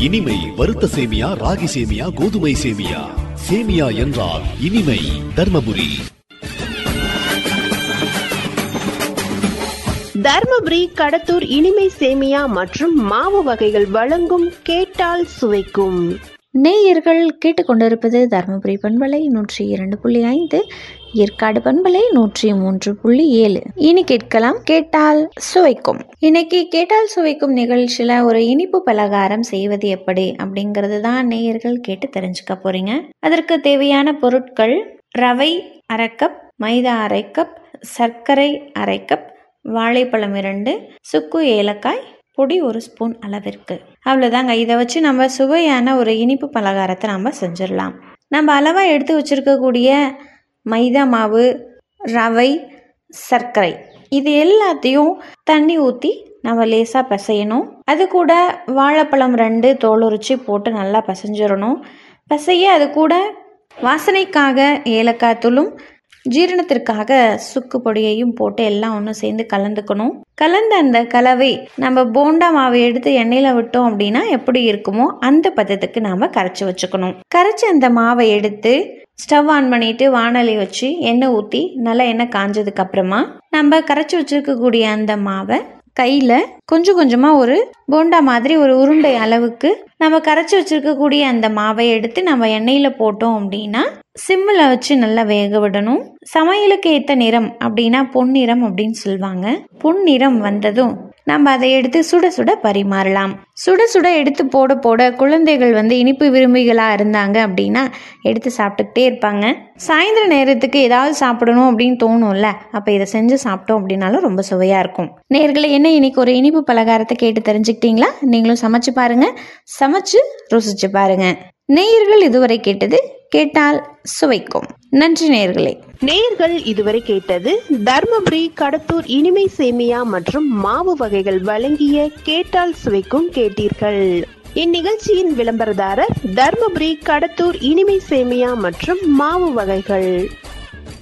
இனிமை வறுத்த சேமியா ராகி சேமியா கோதுமை சேமியா சேமியா என்றால் இனிமை தர்மபுரி தர்மபுரி கடத்தூர் இனிமை சேமியா மற்றும் மாவு வகைகள் வழங்கும் கேட்டால் சுவைக்கும் நேயர்கள் கேட்டுக்கொண்டிருப்பது தருமபுரி பண்பலை நூற்றி இரண்டு புள்ளி ஐந்து ஏற்காடு பண்பலை நூற்றி மூன்று புள்ளி ஏழு இனி கேட்கலாம் கேட்டால் சுவைக்கும் இன்னைக்கு கேட்டால் சுவைக்கும் நிகழ்ச்சியில ஒரு இனிப்பு பலகாரம் செய்வது எப்படி அப்படிங்கிறது தான் நேயர்கள் கேட்டு தெரிஞ்சுக்க போறீங்க அதற்கு தேவையான பொருட்கள் ரவை அரை கப் மைதா அரை கப் சர்க்கரை அரை கப் வாழைப்பழம் இரண்டு சுக்கு ஏலக்காய் பொடி ஒரு ஸ்பூன் அளவிற்கு அவ்வளோதாங்க இதை வச்சு நம்ம சுவையான ஒரு இனிப்பு பலகாரத்தை நம்ம செஞ்சிடலாம் நம்ம அளவாக எடுத்து வச்சுருக்கக்கூடிய மைதா மாவு ரவை சர்க்கரை இது எல்லாத்தையும் தண்ணி ஊற்றி நம்ம லேசாக பிசையணும் அது கூட வாழைப்பழம் ரெண்டு தோல் உரிச்சு போட்டு நல்லா பிசைஞ்சிடணும் பிசைய அது கூட வாசனைக்காக ஏலக்காய் தூளும் ஜீரணத்திற்காக சுக்கு பொடியையும் போட்டு எல்லாம் ஒன்று சேர்ந்து கலந்துக்கணும் கலந்த அந்த கலவை நம்ம போண்டா மாவை எடுத்து எண்ணெயில் விட்டோம் அப்படின்னா எப்படி இருக்குமோ அந்த பதத்துக்கு நாம் கரைச்சி வச்சுக்கணும் கரைச்சி அந்த மாவை எடுத்து ஸ்டவ் ஆன் பண்ணிட்டு வானொலி வச்சு எண்ணெய் ஊற்றி நல்லா எண்ணெய் காஞ்சதுக்கு அப்புறமா நம்ம கரைச்சி வச்சிருக்கக்கூடிய அந்த மாவை கையில் கொஞ்சம் கொஞ்சமாக ஒரு போண்டா மாதிரி ஒரு உருண்டை அளவுக்கு நம்ம கரைச்சி வச்சிருக்கக்கூடிய அந்த மாவை எடுத்து நம்ம எண்ணெயில் போட்டோம் அப்படின்னா சிம்மில் வச்சு நல்லா வேக விடணும் சமையலுக்கு ஏற்ற நிறம் அப்படின்னா பொன்னிறம் அப்படின்னு சொல்லுவாங்க பொன்னிறம் வந்ததும் நம்ம அதை எடுத்து சுட சுட பரிமாறலாம் சுட சுட எடுத்து போட போட குழந்தைகள் வந்து இனிப்பு விரும்பிகளாக இருந்தாங்க அப்படின்னா எடுத்து சாப்பிட்டுக்கிட்டே இருப்பாங்க சாயந்தர நேரத்துக்கு ஏதாவது சாப்பிடணும் அப்படின்னு தோணும்ல அப்போ இதை செஞ்சு சாப்பிட்டோம் அப்படின்னாலும் ரொம்ப சுவையாக இருக்கும் நேர்களை என்ன இன்னைக்கு ஒரு இனிப்பு பலகாரத்தை கேட்டு தெரிஞ்சுக்கிட்டீங்களா நீங்களும் சமைச்சு பாருங்க சமைச்சு ருசிச்சு பாருங்க நேயர்கள் இதுவரை கேட்டது கேட்டால் சுவைக்கும் நன்றி நேயர்களே நேயர்கள் இதுவரை கேட்டது தர்மபுரி கடத்தூர் இனிமை சேமியா மற்றும் மாவு வகைகள் வழங்கிய கேட்டால் சுவைக்கும் கேட்டீர்கள் இந்நிகழ்ச்சியின் விளம்பரதாரர் தர்மபுரி கடத்தூர் இனிமை சேமியா மற்றும் மாவு வகைகள்